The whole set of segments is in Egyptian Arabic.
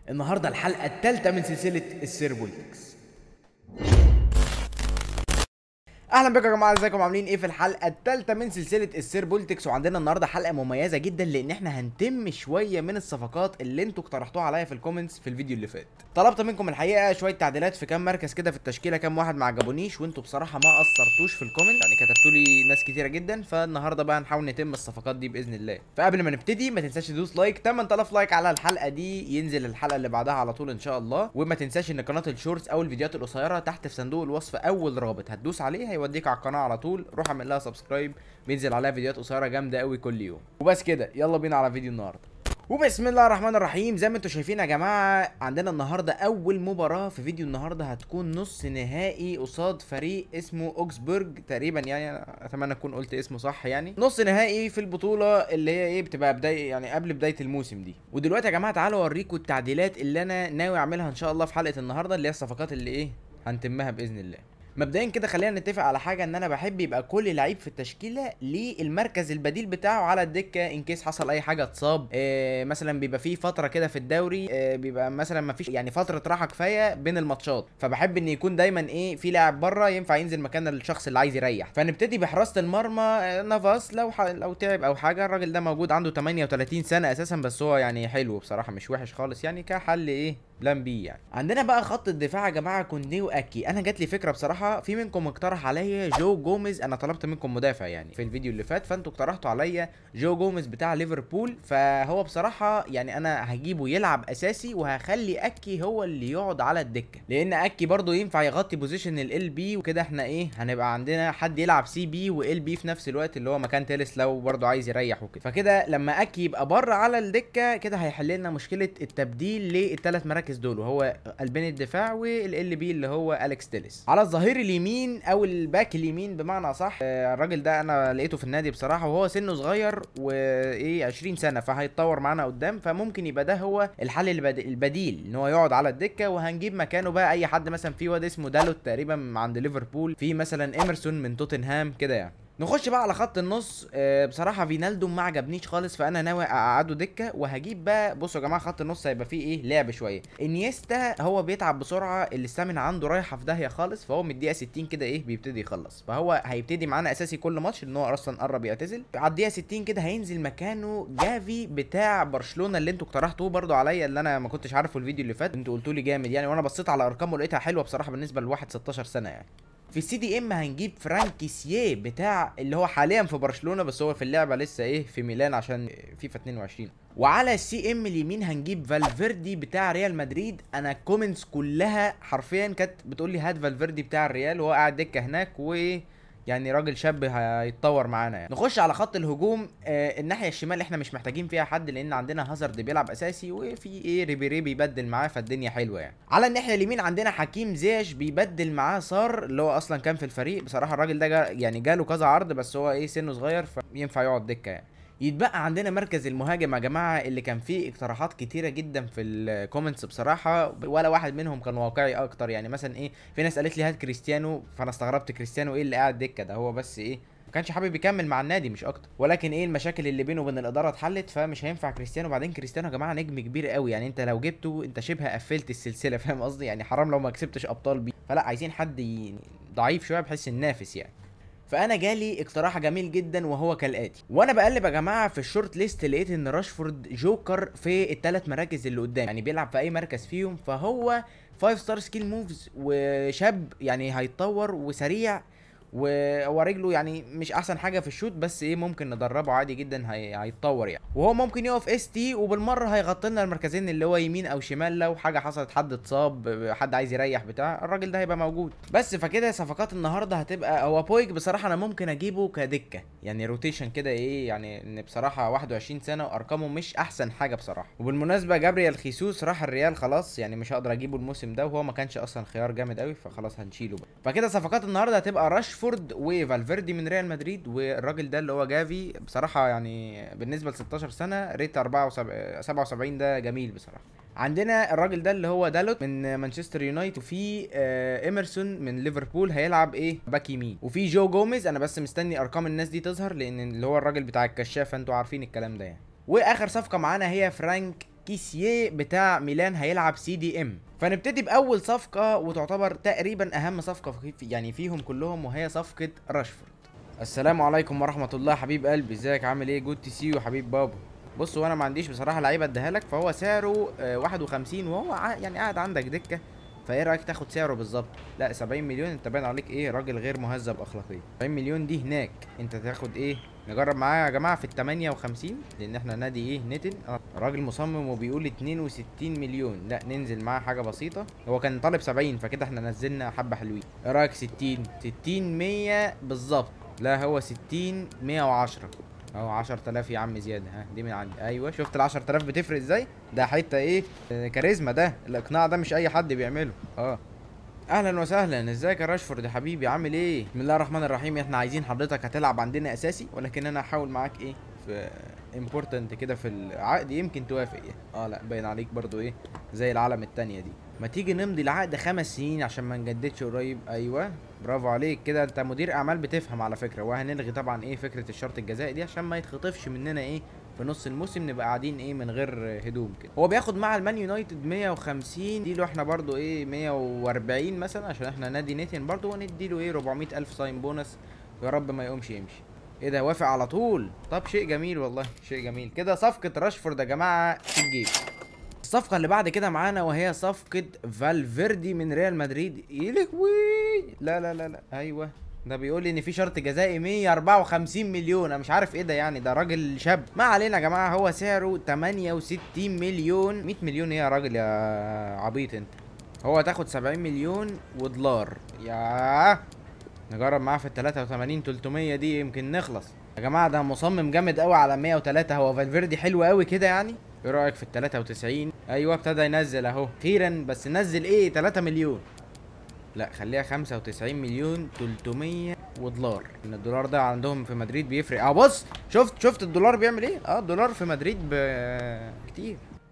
النهارده الحلقه الثالثه من سلسله السير بولتكس اهلا بكم يا جماعه ازيكم عاملين ايه في الحلقه الثالثه من سلسله السير بولتكس وعندنا النهارده حلقه مميزه جدا لان احنا هنتم شويه من الصفقات اللي انتوا اقترحتوها عليا في الكومنتس في الفيديو اللي فات طلبت منكم الحقيقه شويه تعديلات في كام مركز كده في التشكيله كام واحد ما عجبونيش وانتوا بصراحه ما قصرتوش في الكومنت يعني كتبتوا لي ناس كتيره جدا فالنهارده بقى هنحاول نتم الصفقات دي باذن الله فقبل ما نبتدي ما تنساش تدوس لايك 8000 لايك على الحلقه دي ينزل الحلقه اللي بعدها على طول ان شاء الله وما تنساش ان قناه الشورتس او الفيديوهات القصيره تحت في صندوق الوصف اول رابط هتدوس عليه هيوديك على القناه على طول روح اعمل لها سبسكرايب بينزل عليها فيديوهات قصيره جامده قوي كل يوم وبس كده يلا بينا على فيديو النهارده وبسم الله الرحمن الرحيم زي ما انتم شايفين يا جماعه عندنا النهارده اول مباراه في فيديو النهارده هتكون نص نهائي قصاد فريق اسمه اوكسبورج تقريبا يعني أنا اتمنى اكون قلت اسمه صح يعني نص نهائي في البطوله اللي هي ايه بتبقى بدايه يعني قبل بدايه الموسم دي ودلوقتي يا جماعه تعالوا اوريكم التعديلات اللي انا ناوي اعملها ان شاء الله في حلقه النهارده اللي هي الصفقات اللي ايه هنتمها باذن الله مبدئيا كده خلينا نتفق على حاجه ان انا بحب يبقى كل لعيب في التشكيله ليه المركز البديل بتاعه على الدكه ان كيس حصل اي حاجه اتصاب آه مثلا بيبقى فيه فتره كده في الدوري آه بيبقى مثلا ما فيش يعني فتره راحه كفايه بين الماتشات فبحب ان يكون دايما ايه في لاعب بره ينفع ينزل مكان الشخص اللي عايز يريح فنبتدي بحراسه المرمى آه نافاس لو ح... لو تعب او حاجه الراجل ده موجود عنده 38 سنه اساسا بس هو يعني حلو بصراحه مش وحش خالص يعني كحل ايه بلان بي يعني عندنا بقى خط الدفاع يا جماعه كوندي واكي انا جات لي فكره بصراحه في منكم اقترح عليا جو جوميز انا طلبت منكم مدافع يعني في الفيديو اللي فات فانتوا اقترحتوا عليا جو جوميز بتاع ليفربول فهو بصراحه يعني انا هجيبه يلعب اساسي وهخلي اكي هو اللي يقعد على الدكه لان اكي برضو ينفع يغطي بوزيشن ال بي وكده احنا ايه هنبقى عندنا حد يلعب سي بي وال بي في نفس الوقت اللي هو مكان تيلس لو برضو عايز يريح وكده فكده لما اكي يبقى بره على الدكه كده هيحل لنا مشكله التبديل للثلاث مراكز دول وهو قلبين الدفاع والال بي اللي هو اليكس تيلس على الظهير اليمين او الباك اليمين بمعنى صح الراجل ده انا لقيته في النادي بصراحه وهو سنه صغير وايه 20 سنه فهيتطور معانا قدام فممكن يبقى ده هو الحل البد... البديل ان هو يقعد على الدكه وهنجيب مكانه بقى اي حد مثلا في واد اسمه دالوت تقريبا عند ليفربول في مثلا ايمرسون من توتنهام كده يعني نخش بقى على خط النص آه بصراحه فينالدو ما عجبنيش خالص فانا ناوي اقعده دكه وهجيب بقى بصوا يا جماعه خط النص هيبقى فيه ايه لعب شويه انيستا هو بيتعب بسرعه الاستامينا عنده رايحه في داهيه خالص فهو من الدقيقه 60 كده ايه بيبتدي يخلص فهو هيبتدي معانا اساسي كل ماتش ان هو اصلا قرب يعتزل على الدقيقه 60 كده هينزل مكانه جافي بتاع برشلونه اللي انتوا اقترحتوه برده عليا اللي انا ما كنتش عارفه الفيديو اللي فات انتوا قلتوا لي جامد يعني وانا بصيت على ارقامه لقيتها حلوه بصراحه بالنسبه لواحد 16 سنه يعني في السي دي ام هنجيب فرانكيسيه بتاع اللي هو حاليا في برشلونه بس هو في اللعبه لسه ايه في ميلان عشان فيفا 22 وعلى السي ام اليمين هنجيب فالفيردي بتاع ريال مدريد انا الكومنتس كلها حرفيا كانت بتقول لي هات فالفيردي بتاع الريال وهو قاعد دكه هناك و يعني راجل شاب هيتطور معانا يعني نخش على خط الهجوم آه الناحيه الشمال احنا مش محتاجين فيها حد لان عندنا هازارد بيلعب اساسي وفي ايه ريبيري بيبدل معاه فالدنيا حلوه يعني على الناحيه اليمين عندنا حكيم زياش بيبدل معاه صار اللي هو اصلا كان في الفريق بصراحه الراجل ده جا يعني جاله كذا عرض بس هو ايه سنه صغير فينفع يقعد دكه يعني يتبقى عندنا مركز المهاجم يا جماعه اللي كان فيه اقتراحات كتيره جدا في الكومنتس بصراحه ولا واحد منهم كان واقعي اكتر يعني مثلا ايه في ناس قالت لي هات كريستيانو فانا استغربت كريستيانو ايه اللي قاعد دكه ده هو بس ايه ما كانش حابب يكمل مع النادي مش اكتر ولكن ايه المشاكل اللي بينه وبين الاداره اتحلت فمش هينفع كريستيانو بعدين كريستيانو يا جماعه نجم كبير قوي يعني انت لو جبته انت شبه قفلت السلسله فاهم قصدي يعني حرام لو ما كسبتش ابطال بيه فلا عايزين حد ضعيف شويه بحيث ينافس يعني فانا جالي اقتراح جميل جدا وهو كالاتي وانا بقلب يا جماعه في الشورت ليست لقيت ان راشفورد جوكر في الثلاث مراكز اللي قدام يعني بيلعب في اي مركز فيهم فهو 5 ستار سكيل موفز وشاب يعني هيتطور وسريع وهو رجله يعني مش احسن حاجه في الشوت بس ايه ممكن ندربه عادي جدا هي... هيتطور يعني وهو ممكن يقف اس تي وبالمره هيغطي لنا المركزين اللي هو يمين او شمال لو حاجه حصلت حد اتصاب حد عايز يريح بتاع الراجل ده هيبقى موجود بس فكده صفقات النهارده هتبقى هو بويج بصراحه انا ممكن اجيبه كدكه يعني روتيشن كده ايه يعني ان بصراحه 21 سنه وارقامه مش احسن حاجه بصراحه وبالمناسبه جابريال خيسوس راح الريال خلاص يعني مش هقدر اجيبه الموسم ده وهو ما كانش اصلا خيار جامد قوي فخلاص هنشيله بقى فكده صفقات النهارده هتبقى راشفورد وفالفيردي من ريال مدريد والراجل ده اللي هو جافي بصراحه يعني بالنسبه ل 16 سنه ريت 74 77 ده جميل بصراحه عندنا الراجل ده اللي هو دالوت من مانشستر يونايتد وفي آه ايمرسون من ليفربول هيلعب ايه باك يمين وفي جو جوميز انا بس مستني ارقام الناس دي تظهر لان اللي هو الراجل بتاع الكشاف انتوا عارفين الكلام ده يعني واخر صفقه معانا هي فرانك كيسيه بتاع ميلان هيلعب سي دي ام فنبتدي باول صفقه وتعتبر تقريبا اهم صفقه في يعني فيهم كلهم وهي صفقه راشفورد السلام عليكم ورحمه الله حبيب قلبي ازيك عامل ايه جود تو سي يو حبيب بابا بص وانا ما عنديش بصراحه لعيبه اديها لك فهو سعره آه، 51 وهو ع- يعني قاعد عندك دكه فايه رايك تاخد سعره بالظبط لا 70 مليون انت باين عليك ايه راجل غير مهذب اخلاقيا 70 مليون دي هناك انت تاخد ايه نجرب معاه يا جماعه في ال 58 لان احنا نادي ايه نتن آه، راجل مصمم وبيقول 62 مليون لا ننزل معاه حاجه بسيطه هو كان طالب 70 فكده احنا نزلنا حبه حلوين ايه رايك 60 60 100 بالظبط لا هو 60 110 اهو 10000 يا عم زياده ها دي من عندي ايوه شفت ال 10000 بتفرق ازاي ده حته ايه آه، كاريزما ده الاقناع ده مش اي حد بيعمله اه اهلا وسهلا ازيك يا راشفورد يا حبيبي عامل ايه بسم الله الرحمن الرحيم احنا عايزين حضرتك هتلعب عندنا اساسي ولكن انا هحاول معاك ايه في امبورتنت كده في العقد يمكن توافق يعني اه لا باين عليك برضو ايه زي العالم التانية دي ما تيجي نمضي العقد خمس سنين عشان ما نجددش قريب ايوه برافو عليك كده انت مدير اعمال بتفهم على فكره وهنلغي طبعا ايه فكره الشرط الجزائي دي عشان ما يتخطفش مننا ايه في نص الموسم نبقى قاعدين ايه من غير هدوم كده هو بياخد مع المان يونايتد 150 دي له احنا برضو ايه 140 مثلا عشان احنا نادي نيتن برضو وندي له ايه 400 الف ساين بونص يا رب ما يقومش يمشي ايه ده وافق على طول طب شيء جميل والله شيء جميل كده صفقه راشفورد يا جماعه في الجيب الصفقة اللي بعد كده معانا وهي صفقة فالفيردي من ريال مدريد يلهوي لا لا لا لا ايوه ده بيقول لي ان في شرط جزائي 154 مليون انا مش عارف ايه ده يعني ده راجل شاب ما علينا يا جماعه هو سعره 68 مليون 100 مليون ايه يا راجل يا عبيط انت هو هتاخد 70 مليون ودولار يا نجرب معاه في ال 83 300 دي يمكن نخلص يا جماعه ده مصمم جامد قوي على 103 هو فالفيردي حلو قوي كده يعني ايه رايك في ال 93 ايوه ابتدى ينزل اهو اخيرا بس نزل ايه 3 مليون لا خليها 95 مليون 300 ودولار ان الدولار ده عندهم في مدريد بيفرق اه بص شفت شفت الدولار بيعمل ايه اه الدولار في مدريد ب كتير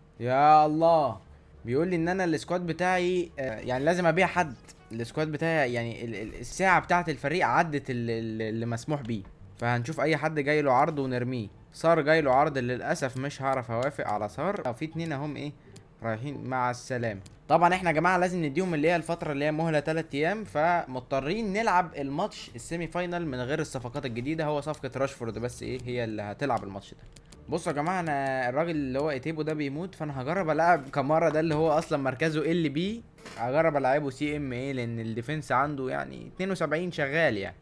يا الله بيقول لي ان انا السكواد بتاعي آه، يعني لازم ابيع حد السكواد بتاعي يعني ال- ال- الساعه بتاعه الفريق عدت ال- ال- اللي مسموح بيه فهنشوف اي حد جاي له عرض ونرميه صار جاي له عرض للاسف مش هعرف اوافق على صار او في اتنين اهم ايه رايحين مع السلامه طبعا احنا يا جماعه لازم نديهم اللي هي الفتره اللي هي مهله 3 ايام فمضطرين نلعب الماتش السيمي فاينال من غير الصفقات الجديده هو صفقه راشفورد بس ايه هي اللي هتلعب الماتش ده بصوا يا جماعه انا الراجل اللي هو ايتيبو ده بيموت فانا هجرب العب كمارا ده اللي هو اصلا مركزه ال بي هجرب العبه سي ام ايه لان الديفنس عنده يعني 72 شغال يعني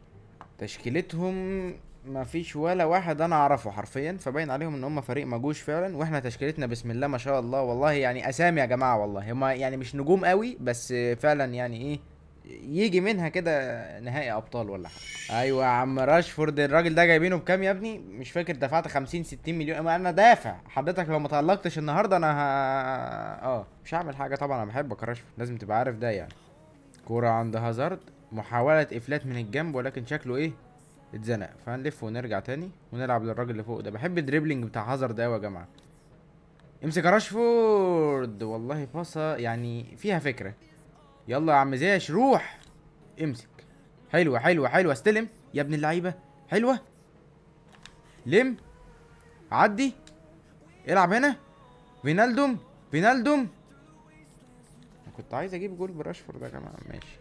تشكيلتهم ما فيش ولا واحد انا اعرفه حرفيا فباين عليهم ان هم فريق مجوش فعلا واحنا تشكيلتنا بسم الله ما شاء الله والله يعني اسامي يا جماعه والله هم يعني مش نجوم قوي بس فعلا يعني ايه يجي منها كده نهائي ابطال ولا حاجه ايوه يا عم راشفورد الراجل ده جايبينه بكام يا ابني مش فاكر دفعت 50 60 مليون اما انا دافع حضرتك لو ما تألقتش النهارده انا ه... اه مش هعمل حاجه طبعا انا بحبك يا راشفورد لازم تبقى عارف ده يعني كوره عند هازارد محاوله افلات من الجنب ولكن شكله ايه اتزنق فهنلف ونرجع تاني ونلعب للراجل اللي فوق ده بحب الدريبلينج بتاع هازارد قوي يا جماعه امسك يا راشفورد والله باصه يعني فيها فكره يلا يا عم زياش روح امسك حلوه حلوه حلوه استلم يا ابن اللعيبه حلوه لم عدي العب هنا فينالدوم فينالدوم أنا كنت عايز اجيب جول براشفورد يا جماعه ماشي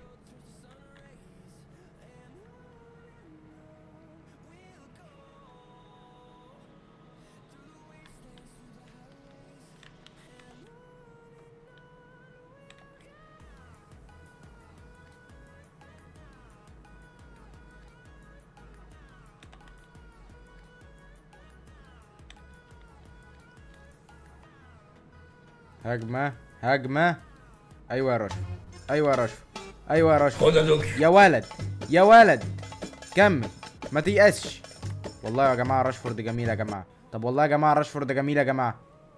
هجمة هجمة ايوه يا رشف ايوه يا رشف ايوه يا رشف خد يا دوكي يا ولد يا ولد كمل ما تيأسش والله يا جماعة راشفورد جميل يا جماعة طب والله يا جماعة راشفورد جميل يا جماعة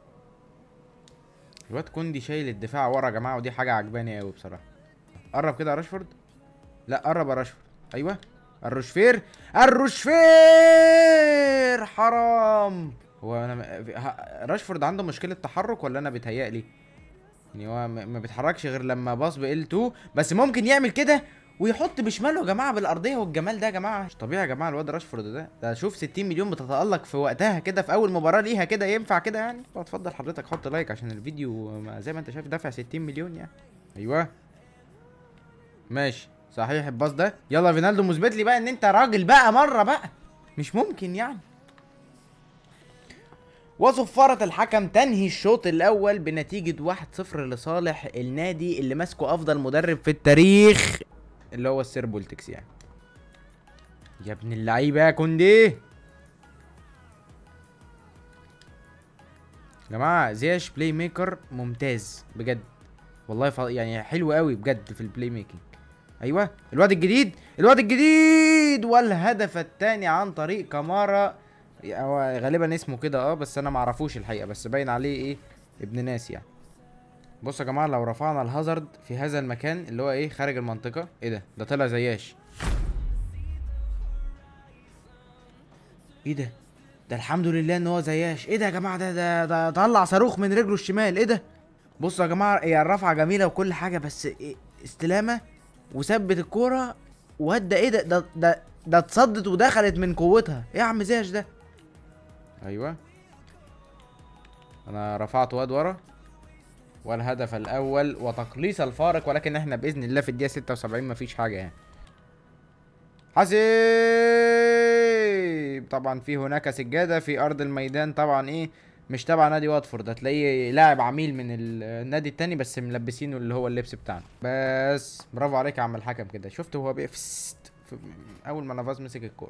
الواد كوندي شايل الدفاع ورا يا جماعة ودي حاجة عجباني قوي بصراحة قرب كده يا راشفورد لا قرب يا راشفورد ايوه الروشفير الروشفير حرام هو انا م- ه- راشفورد عنده مشكلة تحرك ولا انا بيتهيألي يعني هو م- ما بيتحركش غير لما باص ب L2 بس ممكن يعمل كده ويحط بشماله يا جماعه بالارضيه والجمال ده يا جماعه مش طبيعي يا جماعه الواد راشفورد ده ده شوف 60 مليون بتتالق في وقتها كده في اول مباراه ليها كده ينفع كده يعني اتفضل حضرتك حط لايك عشان الفيديو ما- زي ما انت شايف دافع 60 مليون يعني ايوه ماشي صحيح الباص ده يلا فينالدو مثبت لي بقى ان انت راجل بقى مره بقى مش ممكن يعني وصفارة الحكم تنهي الشوط الأول بنتيجة 1-0 لصالح النادي اللي ماسكه أفضل مدرب في التاريخ اللي هو السير بولتكس يعني يا ابن اللعيبة يا كوندي يا جماعة زياش بلاي ميكر ممتاز بجد والله ف... يعني حلو قوي بجد في البلاي ميكنج ايوه الواد الجديد الواد الجديد والهدف الثاني عن طريق كامارا هو غالبا اسمه كده اه بس انا معرفوش الحقيقه بس باين عليه ايه ابن ناس يعني بصوا يا جماعه لو رفعنا الهازارد في هذا المكان اللي هو ايه خارج المنطقه ايه ده ده طلع زياش ايه ده ده الحمد لله ان هو زياش ايه ده يا جماعه ده ده ده طلع صاروخ من رجله الشمال ايه ده بصوا يا جماعه هي الرفعه جميله وكل حاجه بس إيه استلامه وثبت الكوره وهدى ايه ده ده ده ده اتصدت ودخلت من قوتها ايه يا عم زياش ده ايوه انا رفعت واد ورا والهدف الاول وتقليص الفارق ولكن احنا باذن الله في الدقيقه 76 مفيش حاجه يعني حسيب طبعا في هناك سجاده في ارض الميدان طبعا ايه مش تبع نادي واتفورد هتلاقيه لاعب عميل من ال- النادي التاني بس ملبسينه اللي هو اللبس بتاعنا بس برافو عليك يا عم الحكم كده شفت هو بيفست اول ما نافاز مسك الكوره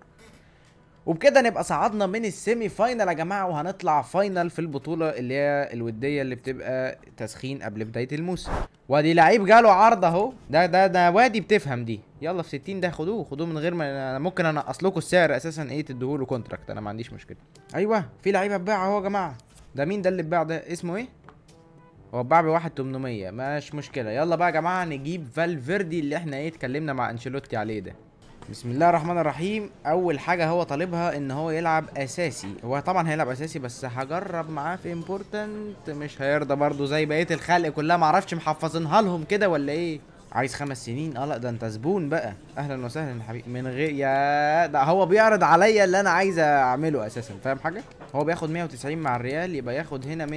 وبكده نبقى صعدنا من السيمي فاينل يا جماعه وهنطلع فاينل في البطوله اللي هي الوديه اللي بتبقى تسخين قبل بدايه الموسم وادي لعيب جاله عرض اهو ده ده ده وادي بتفهم دي يلا في 60 ده خدوه خدوه من غير ما انا ممكن انقص لكم السعر اساسا ايه تديهوله كونتراكت انا ما عنديش مشكله ايوه في لعيبه اتباع اهو يا جماعه ده مين ده اللي اتباع ده اسمه ايه هو اتباع ب 1800 مش مشكله يلا بقى يا جماعه نجيب فالفيردي اللي احنا ايه اتكلمنا مع انشيلوتي عليه ده بسم الله الرحمن الرحيم اول حاجه هو طالبها ان هو يلعب اساسي هو طبعا هيلعب اساسي بس هجرب معاه في امبورتنت مش هيرضى برضو زي بقيه الخلق كلها معرفش محفظينها لهم كده ولا ايه عايز خمس سنين اه لا ده انت زبون بقى اهلا وسهلا يا حبيبي من غير يا ده هو بيعرض عليا اللي انا عايز اعمله اساسا فاهم حاجه هو بياخد 190 مع الريال يبقى ياخد هنا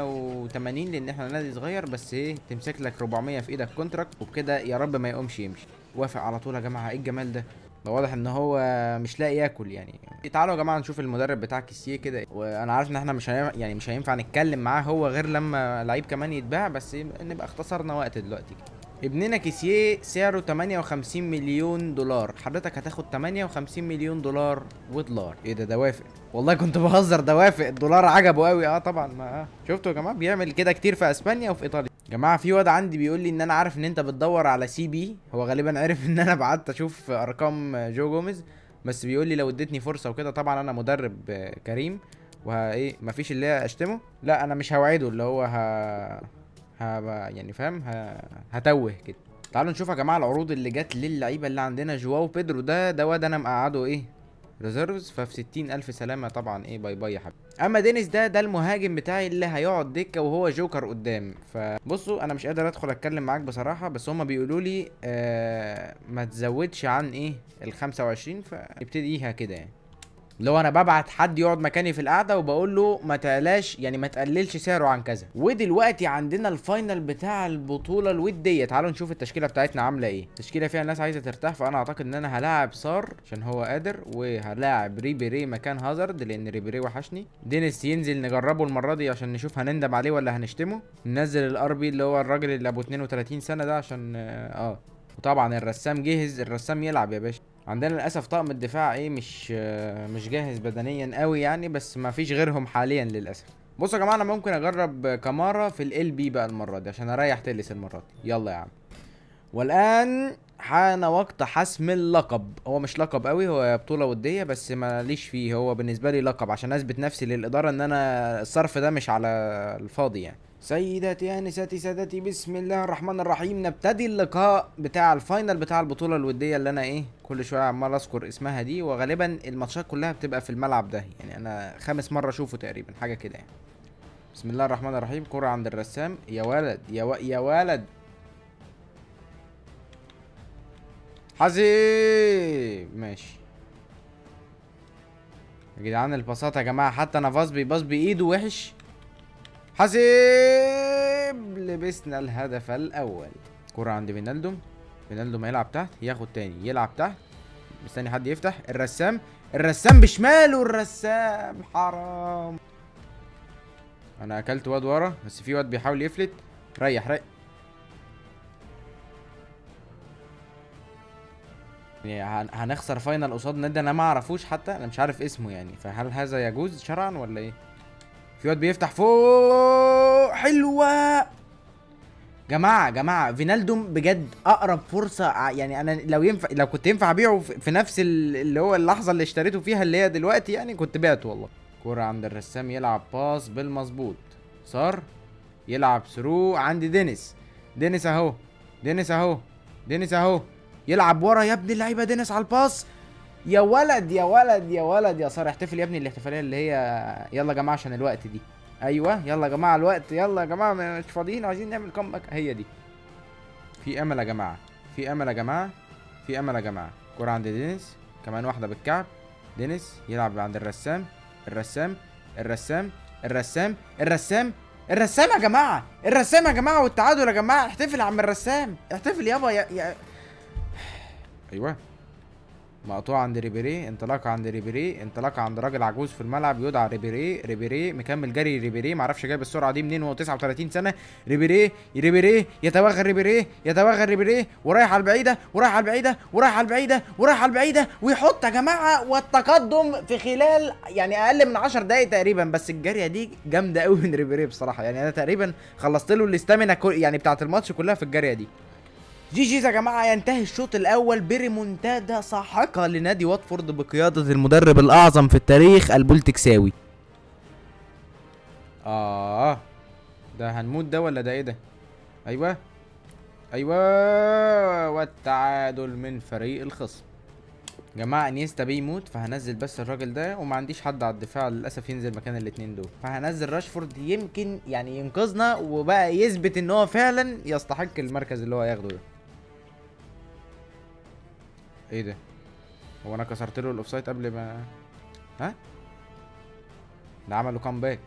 180 لان احنا نادي صغير بس ايه تمسك لك 400 في ايدك كونتراكت وبكده يا رب ما يقومش يمشي وافق على طول يا جماعه ايه الجمال ده ده واضح ان هو مش لاقي ياكل يعني تعالوا يا جماعه نشوف المدرب بتاع كيسيه كده وانا عارف ان احنا مش هي... يعني مش هينفع نتكلم معاه هو غير لما لعيب كمان يتباع بس نبقى اختصرنا وقت دلوقتي كده ابننا كيسيه سعره 58 مليون دولار حضرتك هتاخد 58 مليون دولار ودولار ايه ده ده وافق والله كنت بهزر ده وافق الدولار عجبه قوي اه طبعا ما آه. شفتوا يا جماعه بيعمل كده كتير في اسبانيا وفي ايطاليا جماعه في واد عندي بيقول لي ان انا عارف ان انت بتدور على سي بي هو غالبا عرف ان انا بعت اشوف ارقام جو جوميز بس بيقول لي لو اديتني فرصه وكده طبعا انا مدرب آه، كريم وها ايه مفيش اللي هي اشتمه لا انا مش هوعده اللي هو ه... ه... يعني فاهم ه... هتوه كده تعالوا نشوف يا جماعه العروض اللي جت للعيبه اللي عندنا جواو بيدرو ده ده واد انا مقعده ايه ريزيرفز ففي 60 الف سلامه طبعا ايه باي باي يا حبيبي اما دينيس ده ده المهاجم بتاعي اللي هيقعد دكه وهو جوكر قدام فبصوا انا مش قادر ادخل اتكلم معاك بصراحه بس هما بيقولوا لي آه ما تزودش عن ايه ال 25 فابتديها كده يعني لو انا ببعت حد يقعد مكاني في القعده وبقول له ما تعلاش يعني ما تقللش سعره عن كذا ودلوقتي عندنا الفاينل بتاع البطوله الوديه تعالوا نشوف التشكيله بتاعتنا عامله ايه التشكيله فيها ناس عايزه ترتاح فانا اعتقد ان انا هلاعب صار عشان هو قادر وهلاعب ريبيري مكان هازارد لان ريبيري وحشني دينيس ينزل نجربه المره دي عشان نشوف هنندم عليه ولا هنشتمه ننزل الاربي اللي هو الراجل اللي ابو 32 سنه ده عشان اه آه. وطبعا الرسام جهز الرسام يلعب يا باشا عندنا للاسف طقم الدفاع ايه مش آه، مش جاهز بدنيا قوي يعني بس ما فيش غيرهم حاليا للاسف بصوا يا جماعه انا ممكن اجرب كامارا في ال بي بقى المره دي عشان اريح تلس المره دي يلا يا عم والان حان وقت حسم اللقب هو مش لقب قوي هو بطولة ودية بس ماليش فيه هو بالنسبة لي لقب عشان اثبت نفسي للإدارة ان انا الصرف ده مش على الفاضي يعني سيداتي انساتي سادتي بسم الله الرحمن الرحيم نبتدي اللقاء بتاع الفاينل بتاع البطولة الودية اللي انا ايه كل شوية عمال اذكر اسمها دي وغالبا الماتشات كلها بتبقى في الملعب ده يعني انا خامس مرة اشوفه تقريبا حاجة كده يعني بسم الله الرحمن الرحيم كرة عند الرسام يا ولد يا, و... يا ولد حسيب ماشي يا جدعان الباصات يا جماعه حتى نافاس بيباص بايده وحش حسيب لبسنا الهدف الاول كرة عند فينالدوم فينالدوم هيلعب تحت ياخد تاني يلعب تحت مستني حد يفتح الرسام الرسام بشماله الرسام حرام انا اكلت واد ورا بس في واد بيحاول يفلت ريح ريح يعني هن- هنخسر فاينل قصاد نادي انا ما اعرفوش حتى انا مش عارف اسمه يعني فهل هذا يجوز شرعا ولا ايه في واد بيفتح فوق حلوه جماعه جماعه فينالدوم بجد اقرب فرصه ع- يعني انا لو ينفع لو كنت ينفع ابيعه في في نفس ال- اللي هو اللحظه اللي اشتريته فيها اللي هي دلوقتي يعني كنت بعته والله كرة عند الرسام يلعب باس بالمظبوط صار يلعب ثرو عند دينيس دينيس اهو دينيس اهو دينيس اهو يلعب ورا يا ابن اللعيبه دينيس على الباس يا ولد يا ولد يا ولد يا صار احتفل يا ابني الاحتفاليه اللي هي يلا يا جماعه عشان الوقت دي ايوه يلا يا جماعه الوقت يلا يا جماعه مش فاضيين عايزين نعمل كومباك هي دي في امل يا جماعه في امل يا جماعه في امل يا جماعه كرة عند دينيس كمان واحده بالكعب دينيس يلعب عند الرسام الرسام الرسام الرسام الرسام الرسام يا جماعه الرسام يا جماعه والتعادل يا جماعه احتفل يا عم الرسام احتفل يابا يا, يا... ايوه مقطوع عند ريبيري انطلاقه عند ريبيري انطلاقه عند راجل عجوز في الملعب يدعى ريبيري ريبيري مكمل جري ريبيري معرفش جايب السرعه دي منين وهو 39 سنه ريبيري ريبيري يتوغل ريبيري يتوغل ريبيري ورايح على البعيده ورايح على البعيده ورايح على البعيده ورايح على البعيده ويحط يا جماعه والتقدم في خلال يعني اقل من 10 دقائق تقريبا بس الجاريه دي جامده قوي من ريبيري بصراحه يعني انا تقريبا خلصت له الاستامينا كل- يعني بتاعت الماتش كلها في الجاريه دي جي جي يا جماعه ينتهي الشوط الاول بريمونتادا ساحقه لنادي واتفورد بقياده المدرب الاعظم في التاريخ البولتكساوي اه ده هنموت ده ولا ده ايه ده ايوه ايوه والتعادل من فريق الخصم جماعة انيستا بيموت فهنزل بس الراجل ده وما عنديش حد على الدفاع للاسف ينزل مكان الاتنين دول فهنزل راشفورد يمكن يعني ينقذنا وبقى يثبت ان هو فعلا يستحق المركز اللي هو ياخده ده ايه ده هو انا كسرت له الاوفسايد قبل ما ها ده عملوا كامباك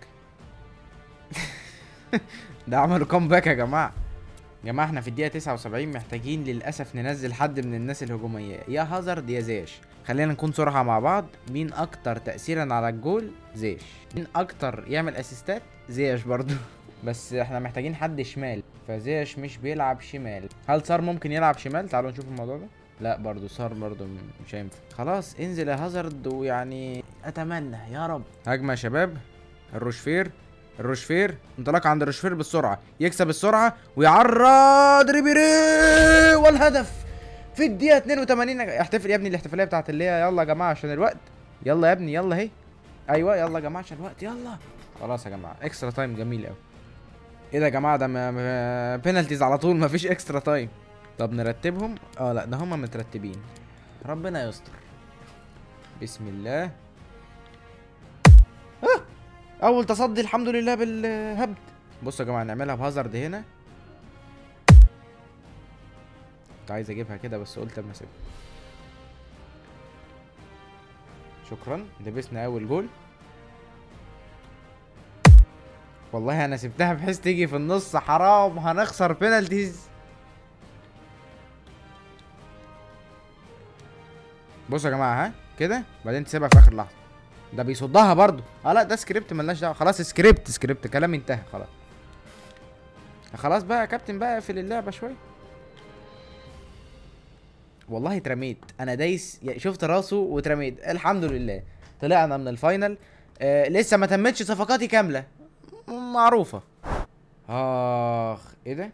ده عملوا كامباك يا جماعه يا جماعه احنا في الدقيقه 79 محتاجين للاسف ننزل حد من الناس الهجوميه يا هازارد يا زيش خلينا نكون صراحه مع بعض مين اكتر تاثيرا على الجول زيش مين اكتر يعمل اسيستات زيش برضو بس احنا محتاجين حد شمال فزيش مش بيلعب شمال هل صار ممكن يلعب شمال تعالوا نشوف الموضوع ده لا برضو صار برضو م- مش هينفع خلاص انزل يا هازارد ويعني اتمنى يا رب هجمه يا شباب الروشفير الروشفير انطلاق عند الروشفير بالسرعه يكسب السرعه ويعرض ريبيري والهدف في الدقيقه 82 احتفل يا ابني الاحتفاليه بتاعت اللي هي يلا يا جماعه عشان الوقت يلا يا ابني يلا اهي ايوه يلا يا جماعه عشان الوقت يلا خلاص يا جماعه اكسترا تايم جميل قوي ايه ده يا جماعه ده بينالتيز على طول مفيش اكسترا تايم طب نرتبهم اه لا ده هما مترتبين ربنا يستر بسم الله آه! اول تصدي الحمد لله بالهبد بصوا يا جماعه نعملها بهازارد هنا كنت عايز اجيبها كده بس قلت اما اسيبها شكرا لبسنا اول جول والله انا سبتها بحيث تيجي في النص حرام هنخسر بينالتيز بصوا يا جماعه ها كده بعدين تسيبها في اخر لحظه ده بيصدها برضو اه لا ده سكريبت ملناش دعوه خلاص سكريبت سكريبت كلام انتهى خلاص خلاص بقى يا كابتن بقى اقفل اللعبه شويه والله اترميت انا دايس يعني شفت راسه واترميت الحمد لله طلعنا من الفاينل آه لسه ما تمتش صفقاتي كامله م- معروفه اخ ايه ده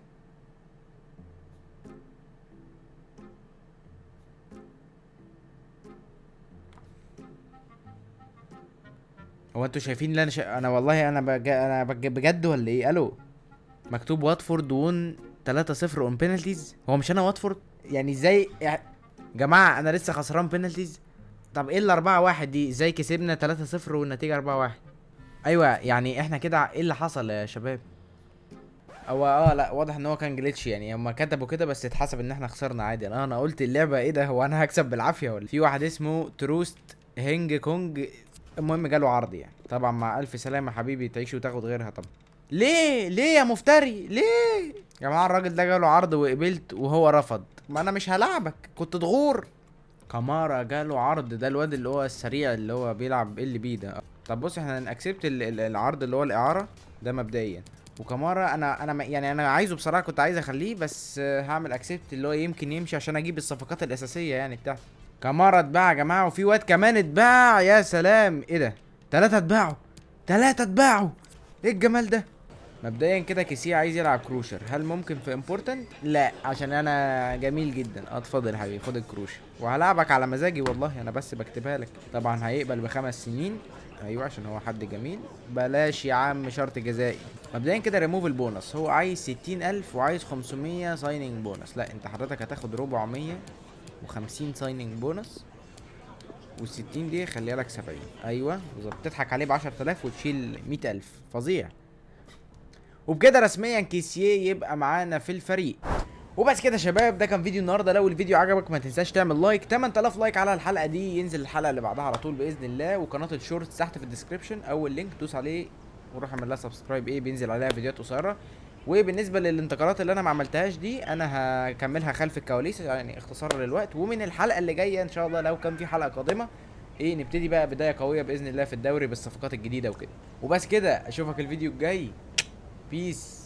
هو انتوا شايفين اللي انا شا... انا والله انا بج... انا بج... بجد ولا ايه الو مكتوب واتفورد وون 3-0 اون بينالتيز هو مش انا واتفورد يعني ازاي يع- جماعه انا لسه خسران بينالتيز طب ايه ال 4 1 دي ازاي كسبنا 3-0 والنتيجه 4 1 ايوه يعني احنا كده ايه اللي حصل يا شباب هو اه لا واضح ان هو كان جليتش يعني هما كتبوا كده بس اتحسب ان احنا خسرنا عادي انا انا قلت اللعبه ايه ده هو انا هكسب بالعافيه ولا في واحد اسمه تروست هينج كونج المهم جاله عرض يعني طبعا مع الف سلامه حبيبي تعيش وتاخد غيرها طبعا ليه ليه يا مفتري ليه يا جماعه الراجل ده جاله عرض وقبلت وهو رفض ما انا مش هلعبك كنت تغور كمارا جاله عرض ده الواد اللي هو السريع اللي هو بيلعب ال بي ده طب بص احنا هنأكسبت العرض اللي هو الاعاره ده مبدئيا وكمارا انا انا م- يعني انا عايزه بصراحه كنت عايز اخليه بس آه، هعمل اكسبت اللي هو يمكن يمشي عشان اجيب الصفقات الاساسيه يعني بتاعته كمارا اتباع يا جماعه وفي واد كمان اتباع يا سلام ايه ده ثلاثه اتباعوا ثلاثه اتباعوا ايه الجمال ده مبدئيا كده كيسي عايز يلعب كروشر هل ممكن في امبورتنت لا عشان انا جميل جدا اه اتفضل يا حبيبي خد الكروشر وهلعبك على مزاجي والله انا بس بكتبها لك طبعا هيقبل بخمس سنين ايوه عشان هو حد جميل بلاش يا عم شرط جزائي مبدئيا كده ريموف البونص هو عايز ستين الف وعايز خمسمية سايننج بونص لا انت حضرتك هتاخد ربعمية وخمسين سايننج بونص والستين دي خليها لك سبعين ايوه بالظبط تضحك عليه بعشر تلاف وتشيل مية الف فظيع وبكده رسميا كيسيه يبقى معانا في الفريق وبس كده يا شباب ده كان فيديو النهارده لو الفيديو عجبك ما تنساش تعمل لايك 8000 لايك على الحلقه دي ينزل الحلقه اللي بعدها على طول باذن الله وقناه الشورتس تحت في الديسكربشن اول لينك دوس عليه وروح اعمل لها سبسكرايب ايه بينزل عليها فيديوهات قصيره وبالنسبه للانتقالات اللي انا ما عملتهاش دي انا هكملها خلف الكواليس يعني اختصارا للوقت ومن الحلقه اللي جايه ان شاء الله لو كان في حلقه قادمه ايه نبتدي بقى بدايه قويه باذن الله في الدوري بالصفقات الجديده وكده وبس كده اشوفك الفيديو الجاي بيس